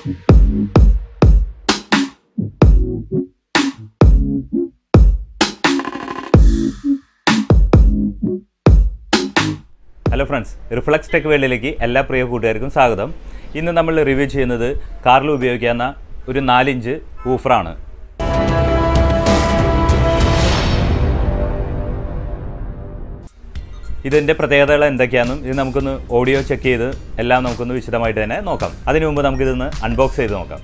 hello friends reflux tech വേൾഡിലേക്ക് എല്ലാ പ്രിയ കൂട്ടുകാർക്കും സ്വാഗതം ഇന്ന് നമ്മൾ റിവ്യൂ ചെയ്യുന്നത് കാറിൽ ഉപയോഗിക്കാവുന്ന ഒരു നാലിഞ്ച് ഊഫറാണ് ഇതിൻ്റെ പ്രത്യേകതകൾ എന്തൊക്കെയാണെന്നും ഇത് നമുക്കൊന്ന് ഓഡിയോ ചെക്ക് ചെയ്ത് എല്ലാം നമുക്കൊന്ന് വിശദമായിട്ട് തന്നെ നോക്കാം അതിനു മുമ്പ് നമുക്കിതൊന്ന് അൺബോക്സ് ചെയ്ത് നോക്കാം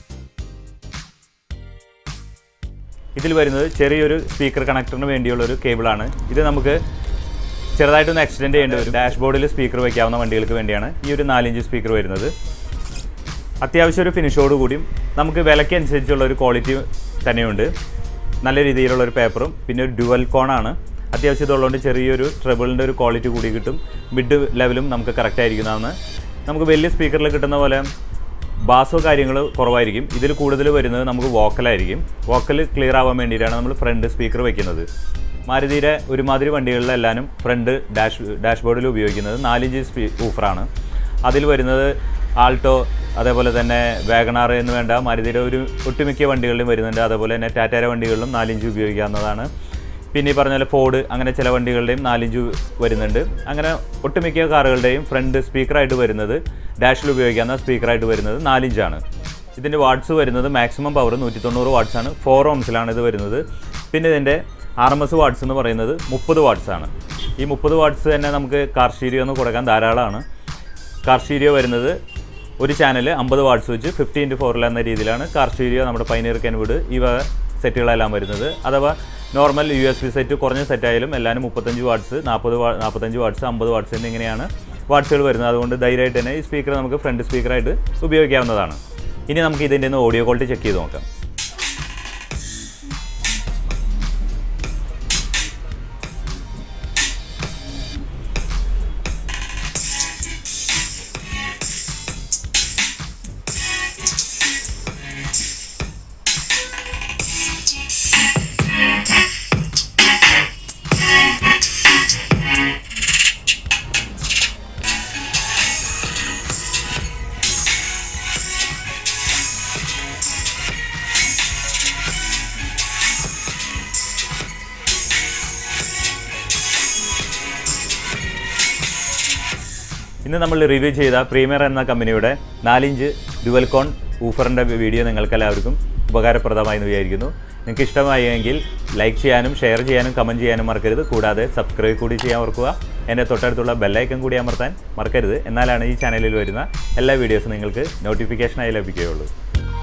ഇതിൽ വരുന്നത് ചെറിയൊരു സ്പീക്കർ കണക്ടറിന് വേണ്ടിയുള്ള ഒരു കേബിളാണ് ഇത് നമുക്ക് ചെറുതായിട്ടൊന്ന് എക്സ്റ്റെൻഡ് ചെയ്യേണ്ടി വരും ഡാഷ്ബോർഡിൽ സ്പീക്കർ വയ്ക്കാവുന്ന വണ്ടികൾക്ക് വേണ്ടിയാണ് ഈ ഒരു നാലിഞ്ച് സ്പീക്കർ വരുന്നത് അത്യാവശ്യം ഒരു ഫിനിഷോട് കൂടിയും നമുക്ക് വിലയ്ക്ക് അനുസരിച്ചുള്ള ഒരു ക്വാളിറ്റി തന്നെയുണ്ട് നല്ല രീതിയിലുള്ള ഒരു പേപ്പറും പിന്നെ ഒരു ഡുവൽ കോണാണ് അത്യാവശ്യം ഇതുള്ളതുകൊണ്ട് ചെറിയൊരു ട്രബിളിൻ്റെ ഒരു ക്വാളിറ്റി കൂടി കിട്ടും മിഡ് ലെവലും നമുക്ക് കറക്റ്റ് ആയിരിക്കുന്നതാണ് നമുക്ക് വലിയ സ്പീക്കറിൽ കിട്ടുന്ന പോലെ ബാസോ കാര്യങ്ങൾ കുറവായിരിക്കും ഇതിൽ കൂടുതൽ വരുന്നത് നമുക്ക് വോക്കലായിരിക്കും വോക്കൽ ക്ലിയർ ആവാൻ വേണ്ടിയിട്ടാണ് നമ്മൾ ഫ്രണ്ട് സ്പീക്കർ വെക്കുന്നത് മാരുതിയുടെ ഒരുമാതിരി വണ്ടികളിലെല്ലാനും ഫ്രണ്ട് ഡാഷ് ഡാഷ്ബോർഡിൽ ഉപയോഗിക്കുന്നത് നാലിഞ്ച് സ്പീ ഊഫറാണ് അതിൽ വരുന്നത് ആൾട്ടോ അതേപോലെ തന്നെ വാഗണാർ എന്ന് വേണ്ട മാരുതിയുടെ ഒരു ഒട്ടുമിക്ക വണ്ടികളിലും വരുന്നുണ്ട് അതേപോലെ തന്നെ ടാറ്റയുടെ വണ്ടികളിലും നാലിഞ്ച് ഉപയോഗിക്കാവുന്നതാണ് പിന്നെ ഈ പറഞ്ഞ പോലെ ഫോർഡ് അങ്ങനെ ചില വണ്ടികളുടെയും നാലിഞ്ച് വരുന്നുണ്ട് അങ്ങനെ ഒട്ടുമിക്ക കാറുകളുടെയും ഫ്രണ്ട് സ്പീക്കറായിട്ട് വരുന്നത് ഡാഷിൽ ഉപയോഗിക്കാവുന്ന സ്പീക്കറായിട്ട് വരുന്നത് നാലിഞ്ചാണ് ഇതിൻ്റെ വാട്ട്സ് വരുന്നത് മാക്സിമം പവർ നൂറ്റി തൊണ്ണൂറ് വാട്ട്സാണ് ഫോർ ഓംസിലാണ് ഇത് വരുന്നത് പിന്നെ ഇതിൻ്റെ ആർ എം എസ് വാട്ട്സ് എന്ന് പറയുന്നത് മുപ്പത് വാട്ട്സ് ആണ് ഈ മുപ്പത് വാട്ട്സ് തന്നെ നമുക്ക് കാർ സ്റ്റീരിയോ ഒന്ന് കൊടുക്കാൻ ധാരാളമാണ് കാർ സ്റ്റീരിയോ വരുന്നത് ഒരു ചാനൽ അമ്പത് വാട്ട്സ് വെച്ച് ഫിഫ്റ്റി ഇൻറ്റു ഫോറിൽ എന്ന രീതിയിലാണ് കാർ സ്റ്റീരിയോ നമ്മുടെ പൈനീർ കെൻവുഡ് ഈ വക സെറ്റുകളെല്ലാം വരുന്നത് അഥവാ normal U S B set കുറഞ്ഞ സെറ്റായാലും എല്ലാവരും മുപ്പത്തഞ്ച് വാട്ട്സ് നാൽപ്പത് വാ നാൽപ്പത്തഞ്ച് വാട്ട്സ് അമ്പത് വാട്ട്സ് എന്നിങ്ങനെയാണ് വാട്ട്സുകൾ വരുന്നത് അതുകൊണ്ട് ധൈര്യമായിട്ട് തന്നെ ഈ സ്പീക്കർ നമുക്ക് ഫ്രണ്ട് സ്പീക്കറായിട്ട് ഉപയോഗിക്കാവുന്നതാണ് ഇനി നമുക്ക് ഇതിൻ്റെ ഒന്ന് ഓഡിയോ ക്വാളിറ്റി ചെക്ക് ചെയ്ത് നോക്കാം ഇന്ന് നമ്മൾ റിവ്യൂ ചെയ്ത പ്രീമിയർ എന്ന കമ്പനിയുടെ നാലിഞ്ച് ഡുവൽകോൺ ഊഫറിൻ്റെ വീഡിയോ നിങ്ങൾക്കെല്ലാവർക്കും ഉപകാരപ്രദമായി എന്ന് വിചാരിക്കുന്നു നിങ്ങൾക്ക് ഇഷ്ടമായെങ്കിൽ ലൈക്ക് ചെയ്യാനും ഷെയർ ചെയ്യാനും കമൻറ്റ് ചെയ്യാനും മറക്കരുത് കൂടാതെ സബ്സ്ക്രൈബ് കൂടി ചെയ്യാൻ ഓർക്കുക എൻ്റെ തൊട്ടടുത്തുള്ള ബെല്ലൈക്കൺ കൂടി അമർത്താൻ മറക്കരുത് എന്നാലാണ് ഈ ചാനലിൽ വരുന്ന എല്ലാ വീഡിയോസും നിങ്ങൾക്ക് നോട്ടിഫിക്കേഷനായി ലഭിക്കുകയുള്ളൂ